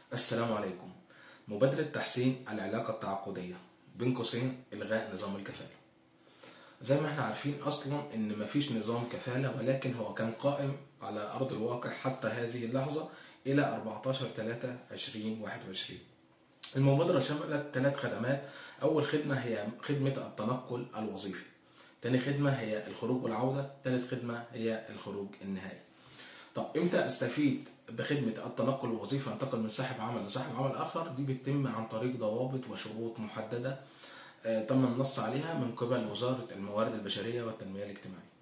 السلام عليكم مبادرة تحسين العلاقة التعاقدية بين قوسين إلغاء نظام الكفالة زي ما احنا عارفين أصلا إن مفيش نظام كفالة ولكن هو كان قائم على أرض الواقع حتى هذه اللحظة إلى 14 3 2021 المبادرة شملت ثلاث خدمات أول خدمة هي خدمة التنقل الوظيفي تاني خدمة هي الخروج والعودة ثالث خدمة هي الخروج النهائي طب امتى استفيد بخدمه التنقل الوظيفي انتقل من صاحب عمل لصاحب عمل اخر دي بتتم عن طريق ضوابط وشروط محدده آه، تم النص عليها من قبل وزاره الموارد البشريه والتنميه الاجتماعيه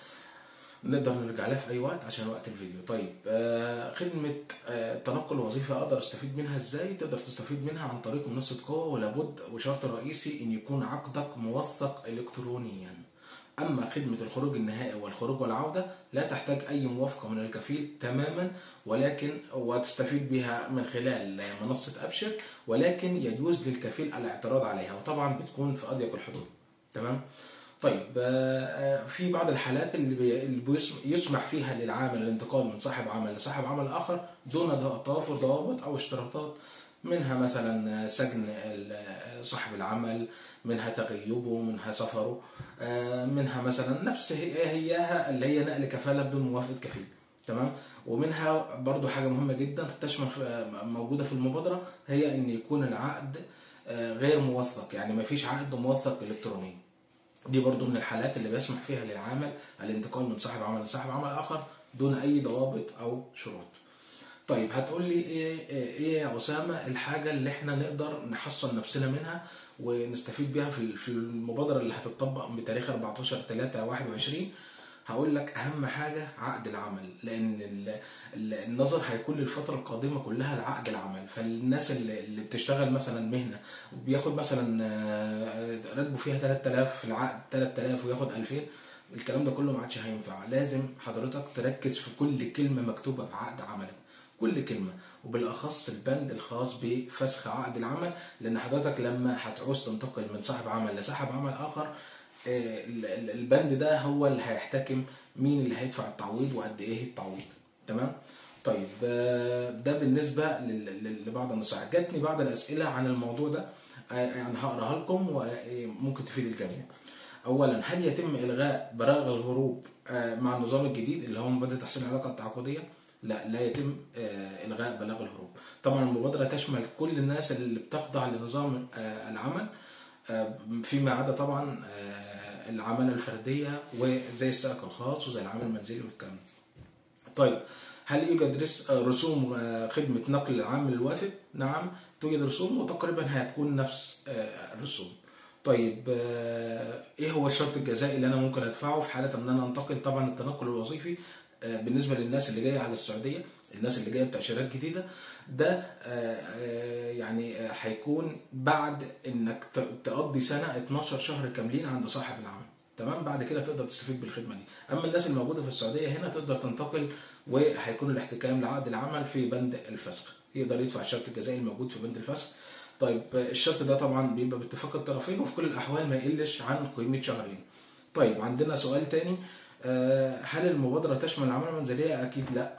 نقدر نرجع لها في اي وقت عشان وقت الفيديو طيب آه، خدمه آه، التنقل الوظيفي اقدر استفيد منها ازاي تقدر تستفيد منها عن طريق منصه قوه ولابد وشرط رئيسي ان يكون عقدك موثق الكترونيا اما خدمه الخروج النهائي والخروج والعوده لا تحتاج اي موافقه من الكفيل تماما ولكن وتستفيد بها من خلال منصه ابشر ولكن يجوز للكفيل الاعتراض عليها وطبعا بتكون في اضيق الحدود تمام طيب آه، آه، في بعض الحالات اللي بي- اللي بيسم- يسمح فيها للعامل الانتقال من صاحب عمل لصاحب عمل اخر دون توافر ضوابط او اشتراطات منها مثلا سجن ال- صاحب العمل منها تغيبه منها سفره آه، منها مثلا نفس هي هياها اللي هي نقل كفاله بدون موافقه كفيل تمام ومنها برضو حاجه مهمه جدا تشمل في- موجوده في المبادره هي ان يكون العقد آه، غير موثق يعني ما فيش عقد موثق الكترونيا دي برضو من الحالات اللي بيسمح فيها للعامل الانتقال من صاحب عمل لصاحب عمل اخر دون اي ضوابط او شروط طيب هتقول لي ايه ايه يا اسامه الحاجه اللي احنا نقدر نحصن نفسنا منها ونستفيد بيها في في المبادره اللي هتطبق بتاريخ 14 3 21 هقول لك اهم حاجه عقد العمل لان ال- ال- النظر هيكون للفتره القادمه كلها لعقد العمل فالناس اللي اللي بتشتغل مثلا مهنه وبياخد مثلا آه، راتبه فيها 3000 في العقد 3000 وياخد 2000 الكلام ده كله ما عادش هينفع لازم حضرتك تركز في كل كلمه مكتوبه في عقد عملك كل كلمة وبالأخص البند الخاص بفسخ عقد العمل لأن حضرتك لما هتعوز تنتقل من صاحب عمل لصاحب عمل آخر آه، ال- ال- البند ده هو اللي هيحتكم مين اللي هيدفع التعويض وقد إيه التعويض تمام طيب آه، ده بالنسبة لل- لل- لبعض النصائح جاتني بعض الأسئلة عن الموضوع ده آه، يعني هقراها لكم وممكن تفيد الجميع اولا هل يتم الغاء براغ الهروب آه، مع النظام الجديد اللي هو مبادره تحسين العلاقه التعاقديه لا لا يتم آه، الغاء بلاغ الهروب طبعا المبادره تشمل كل الناس اللي بتخضع لنظام آه، العمل آه، فيما عدا طبعا آه، العماله الفرديه وزي السائق الخاص وزي العمل المنزلي والكلام ده طيب هل يوجد رس- آه، رسوم آه، خدمة نقل العامل الوافد؟ نعم توجد رسوم وتقريبا هتكون نفس آه، الرسوم. طيب آه، ايه هو الشرط الجزائي اللي انا ممكن ادفعه في حالة ان انا انتقل طبعا التنقل الوظيفي آه، بالنسبة للناس اللي جاية على السعودية الناس اللي جاية بتأشيرات جديدة ده آه، آه، يعني آه، هيكون بعد انك ت- تقضي سنة 12 شهر كاملين عند صاحب العمل. تمام بعد كده تقدر تستفيد بالخدمه دي اما الناس الموجوده في السعوديه هنا تقدر تنتقل وهيكون الاحتكام لعقد العمل في بند الفسخ يقدر يدفع الشرط الجزائي الموجود في بند الفسخ طيب آه، الشرط ده طبعا بيبقى باتفاق الطرفين وفي كل الاحوال ما يقلش عن قيمه شهرين طيب عندنا سؤال تاني آه، هل المبادره تشمل العماله المنزليه اكيد لا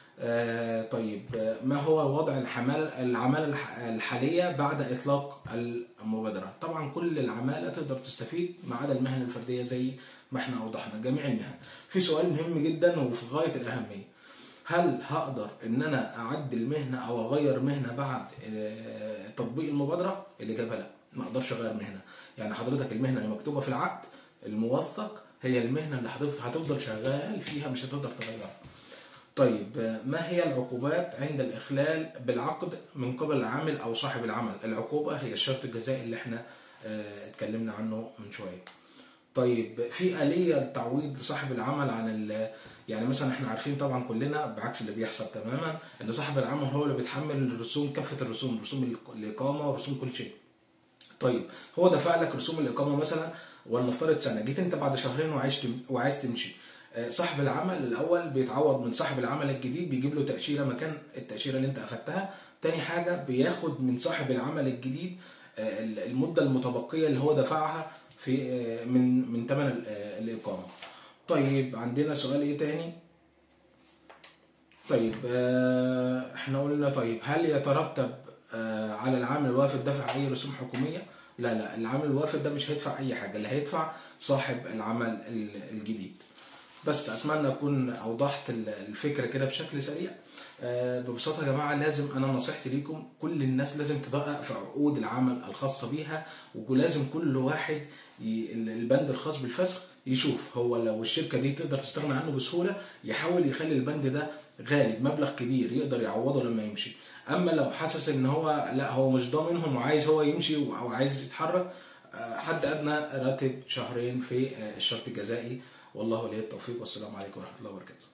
آه، طيب آه، ما هو وضع الحمالة العمالة الح- الحالية بعد إطلاق المبادرة طبعا كل العمالة تقدر تستفيد ما عدا المهن الفردية زي ما احنا أوضحنا جميع المهن في سؤال مهم جدا وفي غاية الأهمية هل هقدر ان انا اعدل مهنه او اغير مهنه بعد آه، تطبيق المبادره الاجابه لا ما اقدرش اغير مهنه يعني حضرتك المهنه اللي مكتوبه في العقد الموثق هي المهنه اللي حضرتك هتفضل شغال فيها مش هتقدر تغيرها طيب آه، ما هي العقوبات عند الإخلال بالعقد من قبل العامل أو صاحب العمل؟ العقوبة هي الشرط الجزائي اللي احنا آه، اتكلمنا عنه من شوية. طيب في آلية للتعويض لصاحب العمل عن ال يعني مثلا احنا عارفين طبعا كلنا بعكس اللي بيحصل تماما ان صاحب العمل هو اللي بيتحمل الرسوم كافة الرسوم رسوم الإقامة ورسوم كل شيء. طيب هو دفع لك رسوم الاقامه مثلا ولنفترض سنه جيت انت بعد شهرين وعايز تم- وعايز تمشي آه، صاحب العمل الاول بيتعوض من صاحب العمل الجديد بيجيب له تاشيره مكان التاشيره اللي انت اخدتها تاني حاجه بياخد من صاحب العمل الجديد آه، المده المتبقيه اللي هو دفعها في آه، من من ثمن الاقامه طيب عندنا سؤال ايه تاني طيب آه، احنا قلنا طيب هل يترتب آه، على العامل الوافد دفع اي رسوم حكوميه؟ لا لا العامل الوافد ده مش هيدفع اي حاجه اللي هيدفع صاحب العمل ال- الجديد. بس اتمنى اكون اوضحت ال- الفكره كده بشكل سريع. آه، ببساطه يا جماعه لازم انا نصيحتي ليكم كل الناس لازم تدقق في عقود العمل الخاصه بيها ولازم كل واحد ي- البند الخاص بالفسخ يشوف هو لو الشركه دي تقدر تستغنى عنه بسهوله يحاول يخلي البند ده غالي بمبلغ كبير يقدر يعوضه لما يمشي اما لو حاسس ان هو لا هو مش ضامنهم وعايز هو يمشي او عايز يتحرك آه، حد ادنى راتب شهرين في آه، الشرط الجزائي والله ولي التوفيق والسلام عليكم ورحمه الله وبركاته